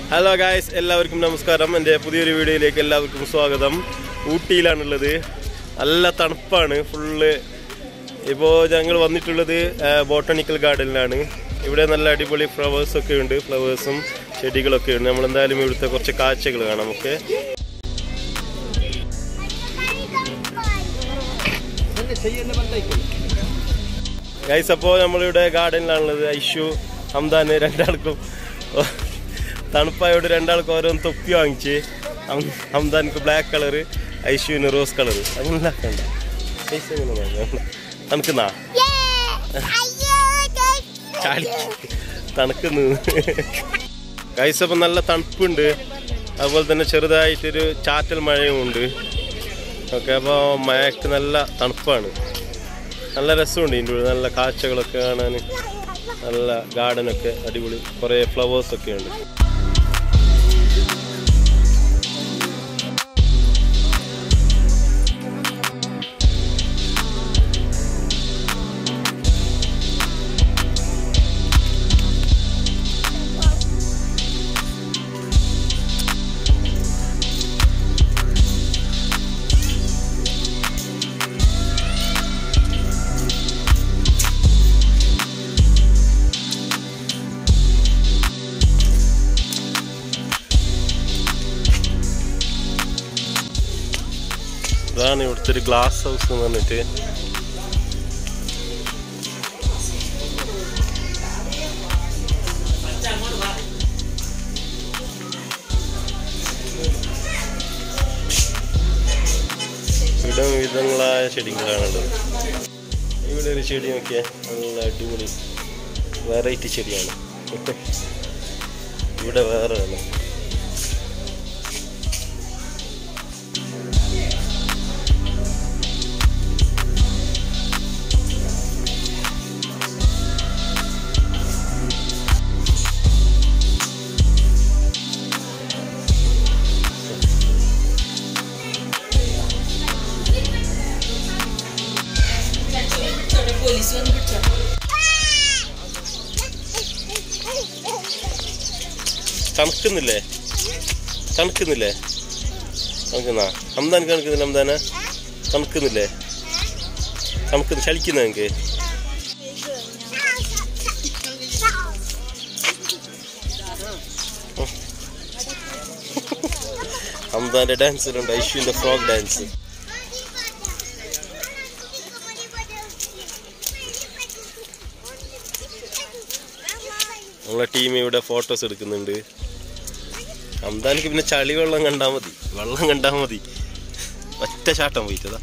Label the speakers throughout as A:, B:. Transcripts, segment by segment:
A: Hello guys എല്ലാവർക്കും നമസ്കാരം എൻ്റെ പുതിയൊരു വീഡിയോയിലേക്ക് എല്ലാവർക്കും സ്വാഗതം ഊട്ടിയിലാണുള്ളത് നല്ല തണുപ്പാണ് ഫുള്ള് ഇപ്പോൾ ഞങ്ങൾ വന്നിട്ടുള്ളത് ബോട്ടണിക്കൽ ഗാർഡനിലാണ് ഇവിടെ നല്ല അടിപൊളി ഫ്ലവേഴ്സ് ഒക്കെ ഉണ്ട് ഫ്ലവേഴ്സും ചെടികളൊക്കെ ഉണ്ട് നമ്മൾ എന്തായാലും ഇവിടുത്തെ കുറച്ച് കാഴ്ചകൾ കാണാം ഓക്കെ ഗൈസ് അപ്പോൾ നമ്മളിവിടെ ഗാർഡനിലാണുള്ളത് ഐഷു ഹംദാന് രണ്ടാൾക്കും തണുപ്പായോട് രണ്ടാൾക്കും ഓരോന്ന് തൊപ്പി വാങ്ങിച്ച് ഹം- ഹംദാൻക്ക് ബ്ലാക്ക് കളറ് ഐഷുവിന് റോസ് കളറ് അങ്ങനെ ആക്കണ്ട പൈസ എങ്ങനെ വാങ്ങാം? തണുക്കുന്നാ ചാടി തണുക്കുന്നു ഗൈസ് അപ്പം നല്ല തണുപ്പുണ്ട് അതുപോലെ തന്നെ ചെറുതായിട്ടൊരു ചാറ്റൽ മഴയും ഉണ്ട് ഓക്കെ അപ്പോൾ മഴയ്ക്ക് നല്ല തണുപ്പാണ് നല്ല രസമുണ്ട് ഇതിൻ്റെ ഉള്ളിൽ നല്ല കാഴ്ചകളൊക്കെ കാണാൻ നല്ല ഗാർഡനൊക്കെ അടിപൊളി കുറേ ഫ്ലവേഴ്സൊക്കെ ഉണ്ട് ഇതാണ് ഇവിടുത്തെ ഒരു ഗ്ലാസ് ഹൗസ് എന്ന് പറഞ്ഞിട്ട് വിധം വിധങ്ങളായ ചെടികളാണുള്ളത് ഇവിടെ ഒരു ചെടി നോക്കിയാൽ നല്ല അടിപൊളി വെറൈറ്റി ചെടിയാണ് ഇവിടെ വേറെ ആണ്
B: പോലീസ് വന്ന് പിടിച്ചോ
A: തണുക്കുന്നില്ലേ തണുക്കുന്നില്ലേ തണുക്കുന്ന ഹംദാൻ തണുക്കുന്നില്ല ഹംദാന തണുക്കുന്നില്ലേ തണുക്കുന്നു ചലിക്കുന്ന എനിക്ക് ഹംദാന്റെ ഡാൻസിലുണ്ട് ഐശ്വന്റെ ഫ്രോക്ക് ഡാൻസ് നമ്മളെ ടീം ഇവിടെ ഫോട്ടോസ് എടുക്കുന്നുണ്ട് ഹംദാനിക്ക് പിന്നെ ചളി വെള്ളം കണ്ടാ മതി വെള്ളം കണ്ടാ മതി ഒറ്റ ചാട്ടം പോയിട്ടതാ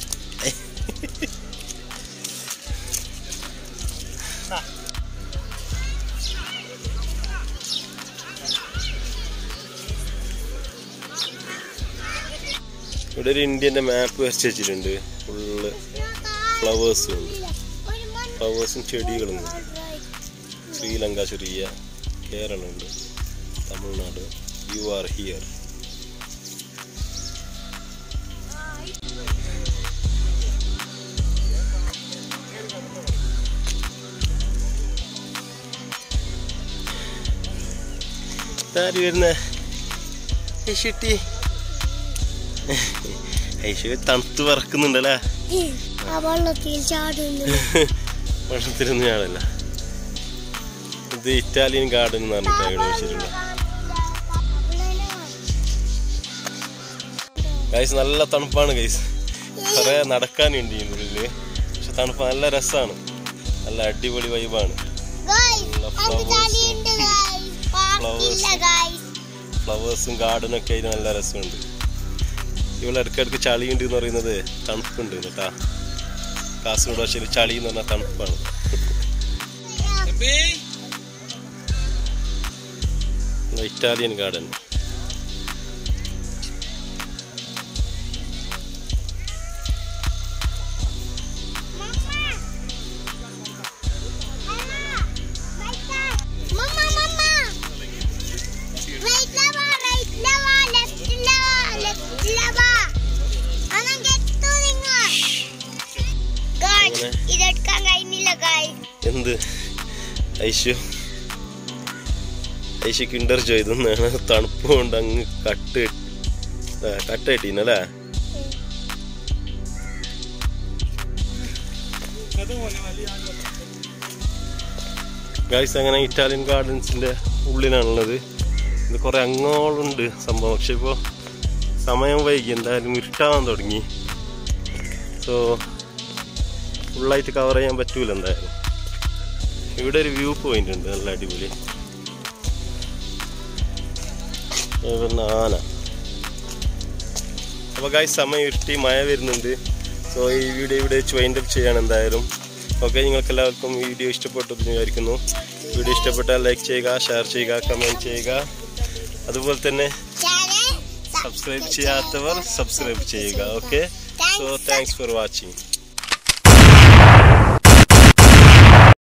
A: ഇവിടെ ഒരു ഇന്ത്യൻ്റെ മാപ്പ് വരച്ച് വെച്ചിട്ടുണ്ട് ഫുള്ള് ഫ്ലവേഴ്സും ഉണ്ട് ഫ്ലവേഴ്സും ചെടികളും ഉണ്ട് ശ്രീലങ്ക ചെറിയ കേരളമുണ്ട് തമിഴ്നാട് യു ആർ ഹിയർ ഇതാര് വരുന്ന ഐഷുട്ടി ഐഷു തണുത്ത് വറക്കുന്നുണ്ടല്ലേ
C: ആ വെള്ളത്തിൽ ചാടുന്നു
A: വെള്ളത്തിലൊന്നും ഞാനല്ല ഇത് ഇറ്റാലിയൻ ഗാർഡൻ എന്ന് പറഞ്ഞിട്ടാണ് ഇവിടെ വെച്ചിട്ടുള്ളത് ഗൈസ് നല്ല തണുപ്പാണ് ഗൈസ് കുറെ നടക്കാനുണ്ട് ഇതിനുള്ളില് പക്ഷെ തണുപ്പ് നല്ല രസമാണ് നല്ല അടിപൊളി വൈബാണ് നല്ല flowers. Flowers. ഫ്ലവേഴ്സും ഗാർഡനും ഒക്കെ ആയിട്ട് നല്ല രസമുണ്ട് ഇവിടെ ഇടയ്ക്കിടയ്ക്ക് ചളിയുണ്ട് എന്ന് പറയുന്നത് തണുപ്പുണ്ട് കേട്ടാ കാസർഗോഡ് ഭാഷയിൽ ചളി എന്ന് പറഞ്ഞാൽ തണുപ്പാണ് ഇറ്റാലിയൻ ഗാർഡൻ അങ്ങനെ.
C: ഇതെടുക്കാൻ കഴിഞ്ഞില്ല ഗായ്
A: എന്ത് ഐശു ഐഷ കിണ്ടർ ചെയ്തെന്നാണ് തണുപ്പ് കൊണ്ട് അങ്ങ് കട്ട് ആ, കട്ട് കിട്ടീനല്ലേ ഗായ്സ് അങ്ങനെ ഇറ്റാലിയൻ ഗാർഡൻസിന്റെ ഉള്ളിലാണുള്ളത് ഇത് കുറെ അങ്ങോളുണ്ട് സംഭവം പക്ഷെ ഇപ്പോൾ സമയം വൈകി എന്തായാലും ഇരുട്ടാവാൻ തുടങ്ങി സോ ഫുള്ളായിട്ട് കവർ ചെയ്യാൻ പറ്റൂല എന്തായാലും ഇവിടെ ഒരു വ്യൂ പോയിന്റ് ഉണ്ട് നല്ല അടിപൊളി ഇവിടുന്ന് ആന അപ്പോൾ ഗായ്സ് സമയം ഇരുട്ടി മഴ വരുന്നുണ്ട് സോ ഈ വീഡിയോ ഇവിടെ വെച്ച് വൈൻഡ് അപ്പ് ചെയ്യാണ് എന്തായാലും ഓക്കെ നിങ്ങൾക്ക് എല്ലാവർക്കും വീഡിയോ ഇഷ്ടപ്പെട്ടു എന്ന് വിചാരിക്കുന്നു വീഡിയോ ഇഷ്ടപ്പെട്ടാൽ ലൈക്ക് ചെയ്യുക ഷെയർ ചെയ്യുക കമൻറ്റ് ചെയ്യുക അതുപോലെ തന്നെ സബ്സ്ക്രൈബ് ചെയ്യാത്തവർ സബ്സ്ക്രൈബ് ചെയ്യുക okay so thanks for watching